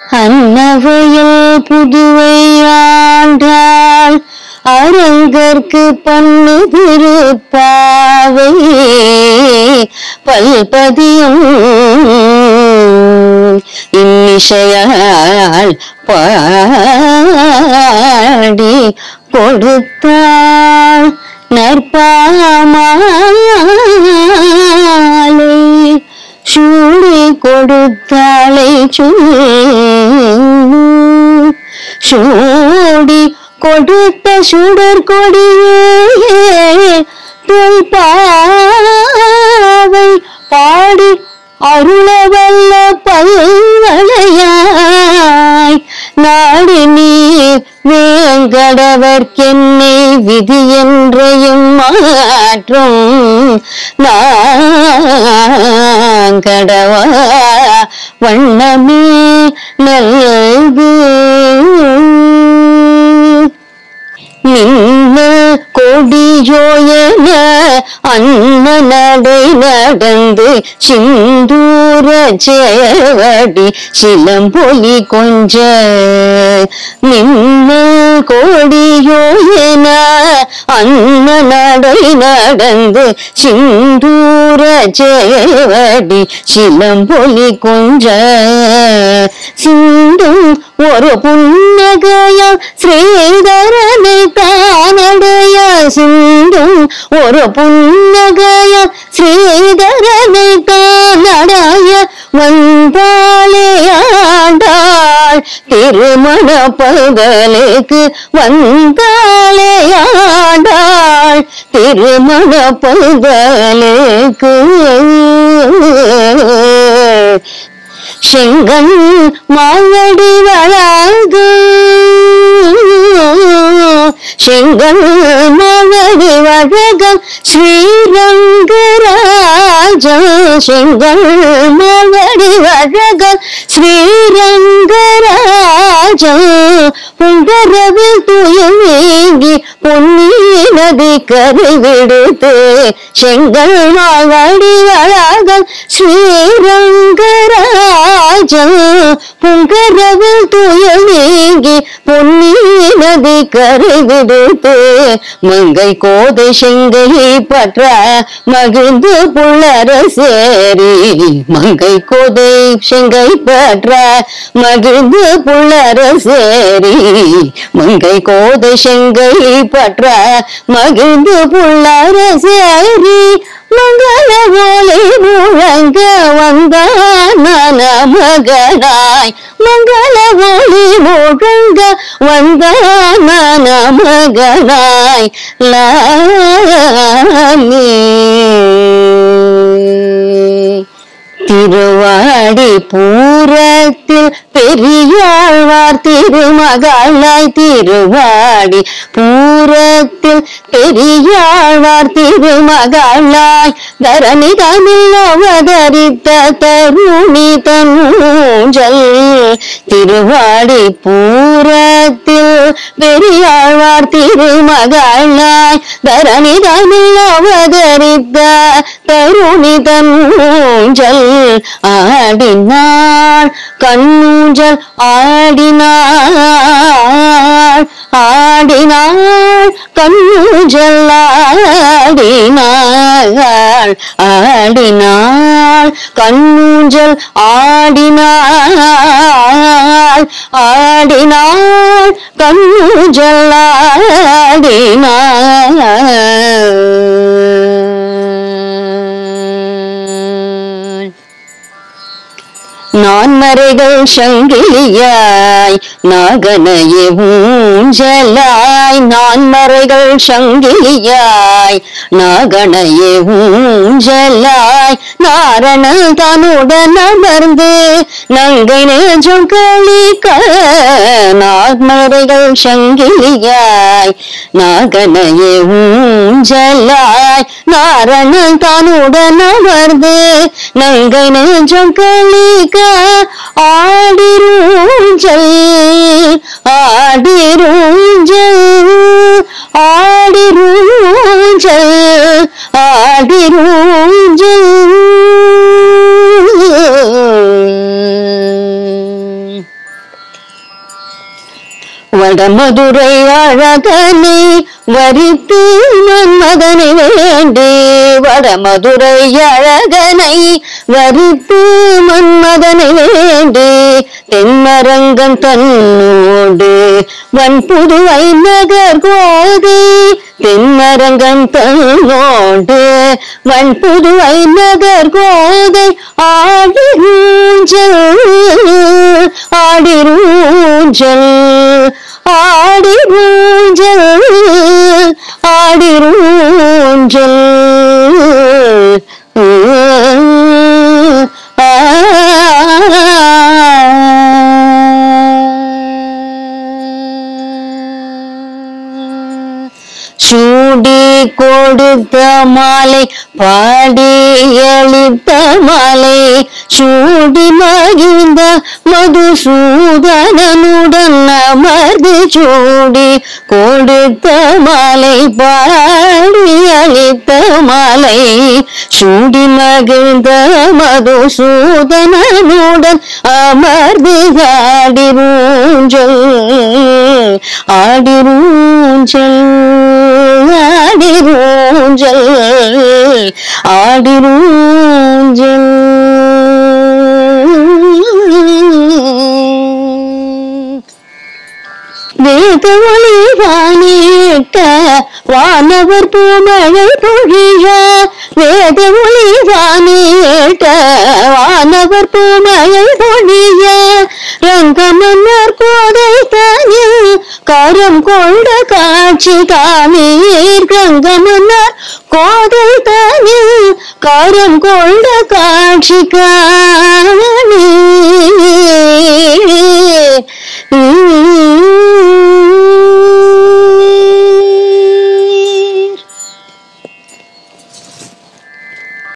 அன்னவையில் புதுவை ஆண்டாள் அரங்கற்கு பண்ணு திருப்பாவை பல்பதியும் இன்னிசையால் பாடி கொடுத்தாள் நற்பாமாலை சூடி கொடுத்தாளை சூடி கொடுத்த சுடர் கொடியே தொல்பாவை பாடி அருளவல்ல பல்வளையாய் நாடி நீர் வேங்கடவர்க்கென்னை விதி என்றையும் மாற்றும் நாங்கடவா வண்ணமே நல்கு நின்ன கொடியோயன அன்ன நடை நடந்து சிந்தூர சேவடி சிலம்பொலி கொஞ்ச நின்ன கொடியோயன அன்ன நடை நடந்து சிந்தூர சேவடி சிலம்பொலி கொஞ்ச சிந்தும் ஒரு புன்னகையால் ஸ்ரீதரனை தானடைய சிந்தும் ஒரு புன்னகையால் ஸ்ரீதரனை தானடைய வந்தாளே ஆண்டாள் திருமண பகலுக்கு வந்தாளே ஆண்டாள் திருமண பகலுக்கு செங்கன் மாவடி வளாக செங்கல் மாவடி வழகம் ஸ்ரீரங்கராஜ செங்கல் மாவடி வழகம் ஸ்ரீரங்கராஜ புங்கரவில் துயில் நீங்கி பொன்னி நதி கரை விடுத்து செங்கல் மாவடி வளாகம் ஸ்ரீரங்கராஜ புங்கரவில் துயில் நீங்கி பொன்னி நதி கரை விடுத்து மங்கை கோதை செங்கை பற்ற மகிழ்ந்து புள்ளர சேரி மங்கை கோதை செங்கை பற்ற மகிழ்ந்து புள்ளர சேரி மங்கை கோதை செங்கை பற்ற மகிழ்ந்து புள்ளர சேரி மங்கள ஒளி முழங்க வந்தான் மன மகனாய் மங்கள ஒளி முழங்க வந்தான் மன மகனாய் லாலி திருவாடி பூரத்தில் பெரியாழ்வார் திருமகளாய் திருவாடி பூரத்தில் பெரியாழ்வார் திருமகளாய் தரணி தமிழ் அவதரித்த தருணி தன்னூஞ்சல் திருவாடி பூரத்தில் பெரியாழ்வார் திருமகளாய் தரணி தமிழ் அவதரித்த தருணி தன்னூஞ்சல் ஆடினாள் கண்ணூஞ்சல் ஆடினாள் ஆடினாள் கண்ணூஞ்சல் ஆடினாள் ஆடினாள் கண்ணூஞ்சல் ஆடினாள் ஆடினாள் கண்ணூஞ்சல் ஆடினாள் நான்மறைகள் சங்கிலியாய் நாகனையே ஊஞ்சலாய் நான்மறைகள் சங்கிலியாய் நாகனையே ஊஞ்சலாய் நாரணல் தன்னுடன் அமர்ந்து நங்கை நேஜம் கழிக்க நான்மறைகள் சங்கிலியாய் நாகனையே ஊஞ்சலாய் நாரணல் தன்னுடன் அமர்ந்து நங்கை நெஞ்சம் கழிக்க ஆடிரூஞ்சல் ஆடிரூஞ்சல் ஆடிரூஞ்சல் ஆடிரூஞ்சல் வடமதுரை அழகனை வரித்து மன்மதனை வேண்டி வடமதுரை அழகனை வரித்து மன்மதனை வேண்டி தென்மரங்கன் தன்னோடு வன்புதுவை நகர் கோதி தென்மரங்கன் தன்னோடு வன்புதுவை நகர் கோதை ஆடிரூஞ்சல் ஆடிரூஞ்சல் ஆடிரூஞ்சல் ஆடிரூஞ்சல் சூடி கொடுத்த மாலை பாடி அளித்த மாலை சூடி மகிழ்ந்த மதுசூதனனுடன் அமர்ந்து சூடி கொடுத்த மாலை பாடி அளித்த மாலை சூடி மகிழ்ந்த மதுசூதனனுடன் அமர்ந்து ஆடிரூஞ்சல் ஆடிரூஞ்சல் ஆடிரூஞ்சல் ஆடிரூஞ்சல் வேத ஒளி வாணிட்ட வானவர் பூமழை பொழிய வேத ஒளி வாணிட்ட வானவர் பூமழை பொழிய ரங்கமன்னர் கோதை தனில் கரம் கொண்ட காட்சி காணீர் ரங்கமன்னர் கோதை தனில் கரம் கொண்ட காட்சி காணீர்